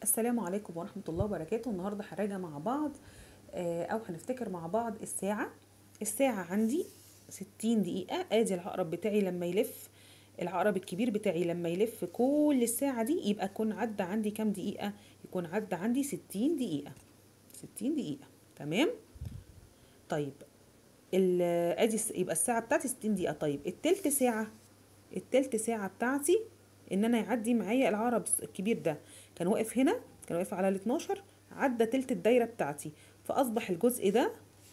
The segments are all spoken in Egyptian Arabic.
السلام عليكم ورحمة الله وبركاته النهاردة هنراجع مع بعض آه، أو هنفتكر مع بعض الساعة الساعة عندي ستين دقيقة ادي العقرب بتاعي لما يلف العقرب الكبير بتاعي لما يلف كل الساعة دي يبقى يكون عدى عندي كام دقيقة يكون عدى عندي ستين دقيقة ستين دقيقة تمام طيب ال- ادي الس- يبقى الساعة بتاعتي ستين دقيقة طيب التلت ساعة التلت ساعة بتاعتي ان انا يعدي معايا العقرب الكبير ده كان واقف هنا كان واقف على ال 12 عدى تلت الدايرة بتاعتي فاصبح الجزء ده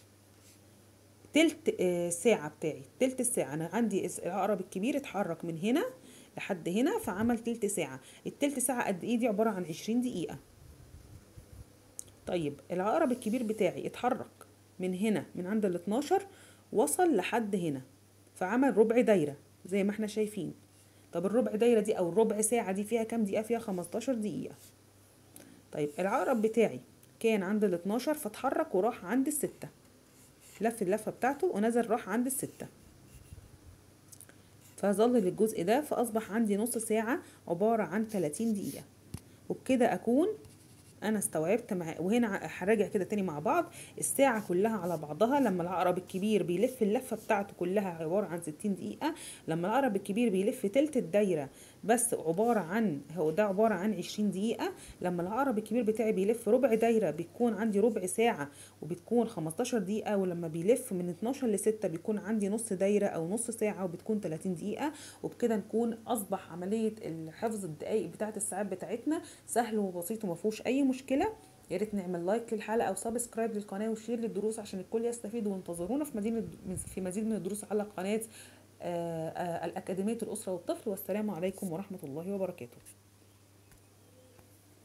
تلت آه، ساعة بتاعي تلت الساعة انا عندي اس- العقرب الكبير اتحرك من هنا لحد هنا فعمل تلت ساعة التلت ساعة قد ايه دي عبارة عن 20 دقيقة طيب العقرب الكبير بتاعي اتحرك من هنا من عند ال 12 وصل لحد هنا فعمل ربع دايرة زي ما احنا شايفين طب الربع دايرة دي او الربع ساعة دي فيها كام دقيقة فيها 15 دقيقة طيب العقرب بتاعي كان عند ال 12 فاتحرك وراح عند الستة لف اللفة بتاعته ونزل راح عند الستة فظل للجزء ده فأصبح عندي نص ساعة عبارة عن 30 دقيقة وبكده أكون أنا استوعبت مع وهنا ع- هراجع كده تاني مع بعض الساعة كلها على بعضها لما العقرب الكبير بيلف اللفة بتاعته كلها عبارة عن 60 دقيقة لما العقرب الكبير بيلف تلت الدايرة بس عبارة عن هو ده عبارة عن 20 دقيقة لما العقرب الكبير بتاعي بيلف ربع دايرة بيكون عندي ربع ساعة وبتكون 15 دقيقة ولما بيلف من 12 ل 6 بيكون عندي نص دايرة أو نص ساعة وبتكون 30 دقيقة وبكده نكون أصبح عملية حفظ الدقايق بتاعة الساعات بتاعتنا سهل وبسيط ومفهوش أي مشكلة يا ريت نعمل لايك للحلقة أو سبسكرايب للقناة وشير للدروس عشان الكل يستفيد وانتظرونا في مدينة في مزيد من الدروس على قناة آه، آه، الأكاديمية الأسرة والطفل والسلام عليكم ورحمة الله وبركاته